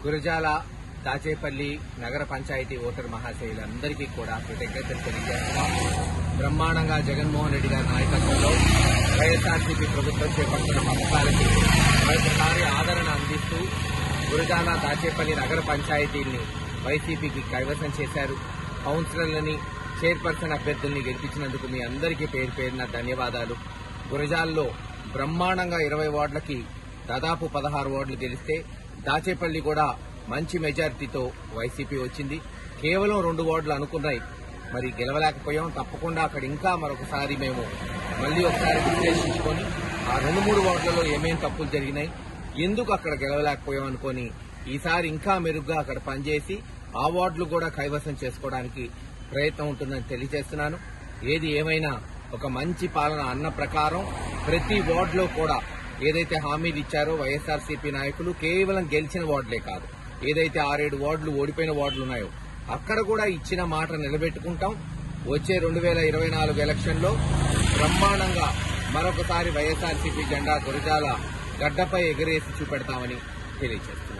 గురజాల దాచేపల్లి నగర పంచాయతీ ఓటర్ మహాశయులందరికీ కూడా కృతజ్ఞతలు తెలియజేస్తున్నాం బ్రహ్మాండంగా జగన్మోహన్ రెడ్డి గారి నాయకత్వంలో వైఎస్ఆర్సీపీ ప్రభుత్వం చేపడుతున్న పథకాలకి మరొకసారి ఆదరణ అందిస్తూ గురజాల దాచేపల్లి నగర పంచాయతీల్ని వైసీపీకి కైవసం చేశారు కౌన్సిలర్లని చైర్పర్సన్ అభ్యర్థుల్ని గెలిపించినందుకు మీ అందరికీ పేరు పేరున ధన్యవాదాలు గురజాల్లో బ్రహ్మాండంగా ఇరవై వార్డులకి దాదాపు పదహారు వార్డులు గెలిస్తే దాచేపల్లి కూడా మంచి మెజారిటీతో వైసీపీ వచ్చింది కేవలం రెండు వార్డులు అనుకున్నాయి మరి గెలవలేకపోయాం తప్పకుండా అక్కడ ఇంకా మరొకసారి మేము మళ్ళీ ఒకసారి విశ్లేషించుకొని ఆ రెండు మూడు వార్డులలో ఏమేం తప్పులు జరిగినాయి ఎందుకు అక్కడ గెలవలేకపోయాం అనుకొని ఈసారి ఇంకా మెరుగ్గా అక్కడ పనిచేసి ఆ వార్డులు కూడా కైవసం చేసుకోవడానికి ప్రయత్నం ఉంటుందని తెలియజేస్తున్నాను ఏది ఏమైనా ఒక మంచి పాలన అన్న ప్రకారం ప్రతి వార్డులో కూడా ఏదైతే హామీలు ఇచ్చారో వైఎస్ఆర్సీపీ నాయకులు కేవలం గెలిచిన వార్డులే కాదు ఏదైతే ఆరేడు వార్డులు ఓడిపోయిన వార్డులు ఉన్నాయో అక్కడ కూడా ఇచ్చిన మాట నిలబెట్టుకుంటాం వచ్చే రెండు వేల ఇరవై నాలుగు ఎలక్షన్లో బ్రహ్మాండంగా మరొకసారి వైఎస్ఆర్సీపీ జెండా గురజాల గడ్డపై ఎగరేసి చూపెడతామని తెలియజేస్తాం